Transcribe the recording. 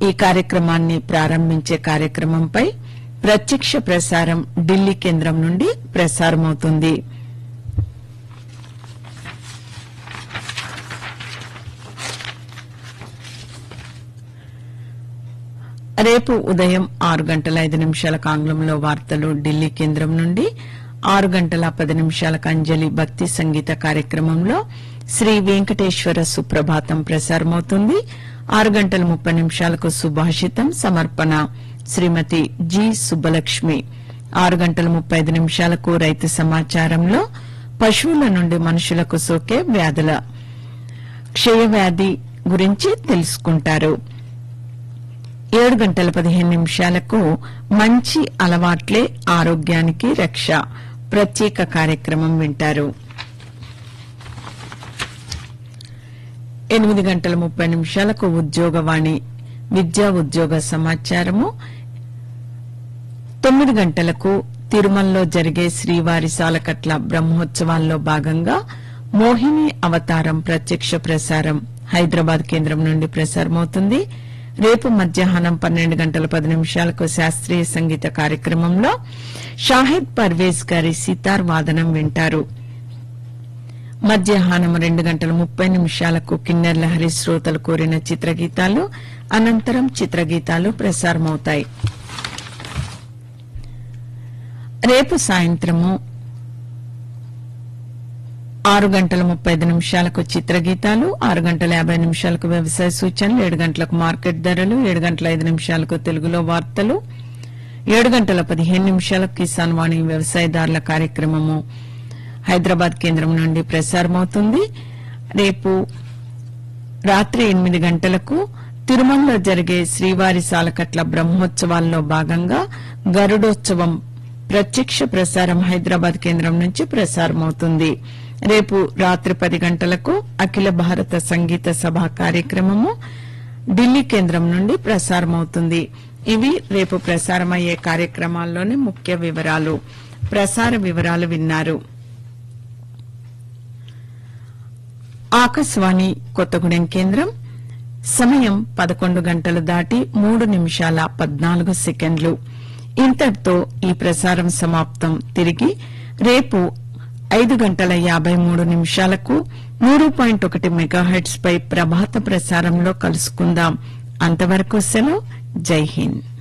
ఈ కార్యక్రమాన్ని ప్రారంభించే కార్యక్రమంపై ప్రత్యక్ష ప్రసారం ఢిల్లీ కేంద్రం నుండి ప్రసారమవుతుంది రేపు ఉదయం ఆరు గంటల ఐదు నిమిషాలకు ఆంగ్లంలో వార్తలు ఢిల్లీ కేంద్రం నుండి ఆరు గంటల పది నిమిషాలకు అంజలి భక్తి సంగీత కార్యక్రమంలో శ్రీ వెంకటేశ్వర సుప్రభాతం ప్రసారమవుతుంది ఆరు గంటల ముప్పై నిమిషాలకు సుభాషితం సమర్పణ శ్రీమతి జి సుబ్బలక్ష్మి ఆరు గంటల ముప్పై ఐదు నిమిషాలకు రైతు సమాచారంలో పశువుల నుండి మనుషులకు సోకే వ్యాధుల క్షయవ్యాధి గురించి తెలుసుకుంటారు ఏడు గంటల పదిహేను నిమిషాలకు మంచి అలవాట్లే ఆరోగ్యానికి రక్ష ప్రత్యేక కార్యక్రమం వింటారు ఎనిమిది గంటల ముప్పై నిమిషాలకు ఉద్యోగవాణి విద్యా ఉద్యోగ సమాచారము తొమ్మిది గంటలకు తిరుమలలో జరిగే శ్రీవారి సాలకట్ల బ్రహ్మోత్సవాల్లో భాగంగా మోహిని అవతారం ప్రత్యక్ష ప్రసారం హైదరాబాద్ కేంద్రం నుండి ప్రసారమవుతుంది రేపు మధ్యాహ్నం పన్నెండు గంటల పది నిమిషాలకు శాస్త్రీయ సంగీత కార్యక్రమంలో షాహిద్ పర్వేజ్ గారి సితార్ వాదనం వింటారు మధ్యాహ్నం రెండు గంటల ముప్పై నిమిషాలకు కిన్నెర్ లహరి శ్రోతలు కోరిన చిత్రగీతాలు అనంతరం చిత్రగీతాలు ప్రసారమవుతాయి రేపు సాయంత్రము ఆరు గంటల ముప్పై ఐదు నిమిషాలకు చిత్రగీతాలు ఆరు గంటల యాభై నిమిషాలకు వ్యవసాయ సూచనలు ఏడు గంటలకు మార్కెట్ ధరలు ఏడు గంటల ఐదు నిమిషాలకు తెలుగులో వార్తలు ఏడు గంటల పదిహేను నిమిషాలకు కిసాన్ వాణి వ్యవసాయదారుల కార్యక్రమము హైదరాబాద్ కేంద్రం నుండి ప్రసారమవుతుంది రేపు రాత్రి ఎనిమిది గంటలకు తిరుమలలో జరిగే శ్రీవారి సాలకట్ల బ్రహ్మోత్సవాల్లో భాగంగా గరుడోత్సవం ప్రత్యక్ష ప్రసారం హైదరాబాద్ కేంద్రం నుంచి ప్రసారమవుతుంది రేపు రాత్రి పది గంటలకు అఖిల భారత సంగీత సభ కార్యక్రమము ఢిల్లీ కేంద్రం నుండి ప్రసారమవుతుంది ఇవి రేపు ప్రసారమయ్యే కార్యక్రమాల్లోని ముఖ్య వివరాలు ప్రసార వివరాలు విన్నారు ఆకాశవాణి కొత్తగూడెం కేంద్రం సమయం పదకొండు గంటలు దాటి మూడు నిమిషాల పద్నాలుగు సెకండ్లు ఇంతటితో ఈ ప్రసారం సమాప్తం తిరిగి రేపు ఐదు గంటల యాబై మూడు నిమిషాలకు మూడు పాయింట్ ఒకటి మెగాహెట్స్ పై ప్రభాత ప్రసారంలో కలుసుకుందాం అంతవరకు సెలవు జై హింద్